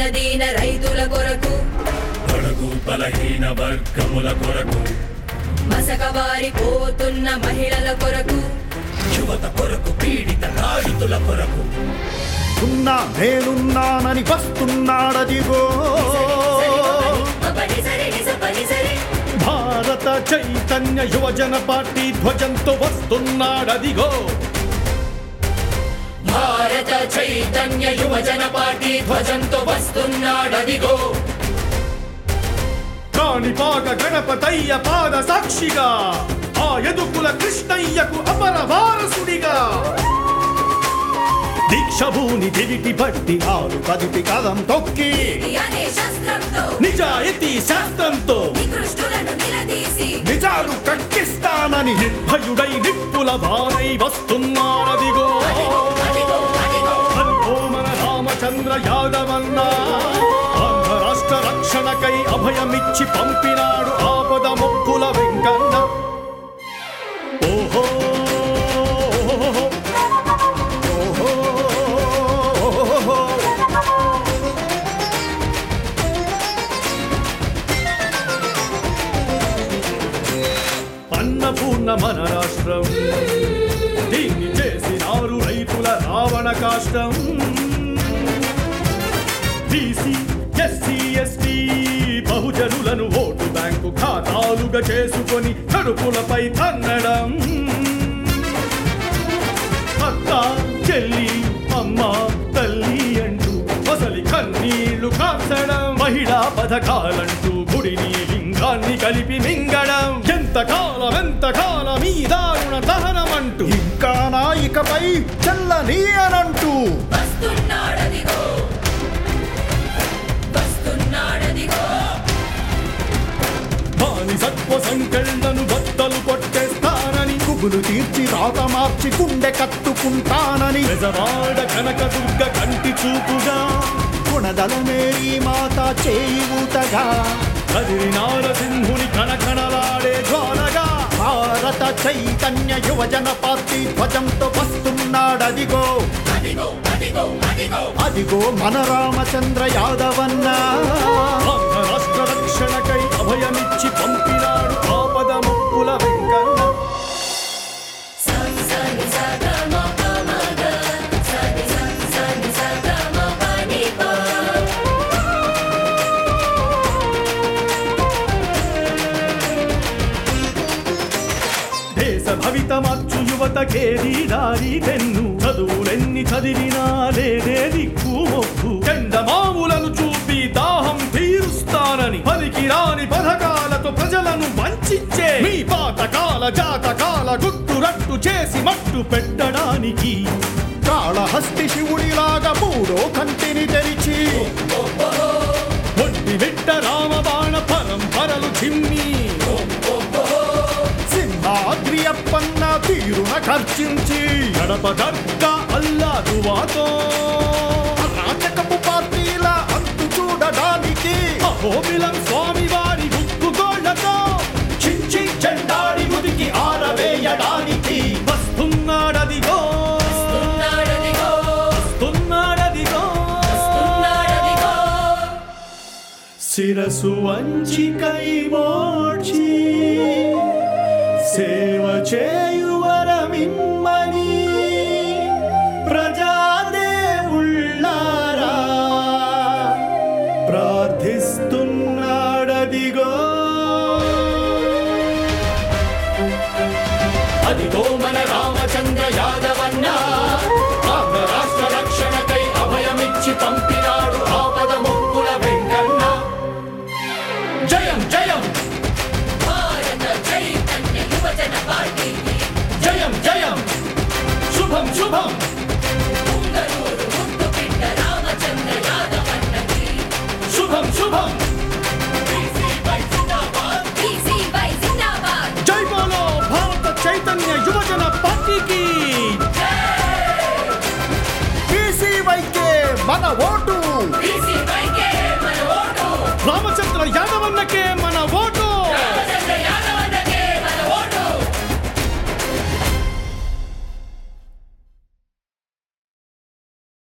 దీన రైతుల కొరకు బడుగు బలహీన వర్గముల కొరకు మసకబారిపోతున్న మహిళల కొరకు యువత కొరకు పీడిత నాడితుల కొరకు ఉన్నా నేనున్నానని వస్తున్నాడదిగో భారత చైతన్య యువజన పార్టీ ధ్వజంతో వస్తున్నాడదిగో భారత చైతన్య యువజన పార్టీ ధ్వజంతో వస్తున్నాడదిగో కాణిపాక గణపతయ్య పాద సాక్షిగా ఆ ఎదుకుల కృష్ణయ్యకు అపర వారసుడిగా దీక్షభూని దివిటి బట్టి ఆరు కదిపి కదం తొక్కి అనే శస్త్రంతో నిజాయితీ శాస్త్రంతో నికృష్టులను నిలదీసి నిజాలు కక్కిస్తానని నిర్భయుడై నిప్పుల బారై వస్తున్నాడదిగో అదిగో మన రామచంద్ర యాదవన్న ఆంధ్ర రాష్ట్ర రక్షణకై అభయమిచ్చి పంపినాడు ఆపద ముక్కుల వెంకన్న ఓహో ఓహో అన్నపూర్ణ మన రాష్ట్రం దీన్ని చేసినారు రైతుల రావణ కాష్టం బీసీ ఎస్సీ ఎస్టీ బహుజనులను ఓటు బ్యాంకు ఖాతాలుగా చేసుకొని కడుపులపై తన్నడం అక్క చెల్లి అమ్మ తల్లి అంటూ అసలి కన్నీళ్లు కాల్చడం మహిళా పథకాలంటూ గుడిని లింగాన్ని కలిపి మింగడం ఎంత కాలం ఎంత కాలం ఈ దారుణ దహనమంటూ ఇంకా నాయికపై చల్లని అనంటూ వస్తున్నాడదిగో వస్తున్నాడదిగో బానిసత్వ సంకెళ్లను బద్దలు కొట్టేస్తానని కుబులు తీర్చి రాత మార్చి గుండె కట్టుకుంటానని బెజవాడ కనకదుర్గ కంటి చూపుగా గుణదలమేరీ మాత చేయి ఊతగా కదిరి నారసింహుని కణకణలాడే జ్వాలగా భారత చైతన్య యువజన పార్టీ ధ్వజంతో వస్తున్నాడదిగో అదిగో అదిగో అదిగో అదిగో మన రామచంద్ర యాదవన్న ఆంధ్ర రాష్ట్ర రక్షణకై అభయమిచ్చి పంపినాడు ఆపద ముక్కుల వెంకన్న సని సని సగమ పమగ సని సని సని సగమ పనిప దేశ భవిత మార్చు యువతకేది దారి తెన్ను చదువులెన్ని చదివినా లేదే దిక్కు మొక్కు చందమాములను చూపి దాహం తీరుస్తానని పనికి రాని పథకాలతో ప్రజలను వంచించే మీ పాతకాల జాతకాల గుట్టురట్టు చేసి మట్టు పెట్టడానికి కాళహస్తి శివుడిలాగా మూడో కంటిని తెరిచి ఒంటి బిడ్డ రామబాణ పరంపరలు చిమ్మి సింహాద్రి అప్పన్న తీరున ఖర్చించి గడప గడ్డ అల్లాదువాతో రాచకపు పార్టీల అంతు చూడడానికి అహోబిలం స్వామి వారి గుక్కు గోళ్లతో చించి చెండాడి ముదికి ఆరవేయడానికి వస్తున్నాడదిగో వస్తున్నాడదిగో వస్తున్నాడదిగో వస్తున్నాడదిగో శిరసు వంచి కై మోడ్చి సేవ చేయువరమిమ్మని ప్రజాదేవుళ్ళారా ప్రార్థిస్తున్నాడదిగో అదిగో మన రామచంద్ర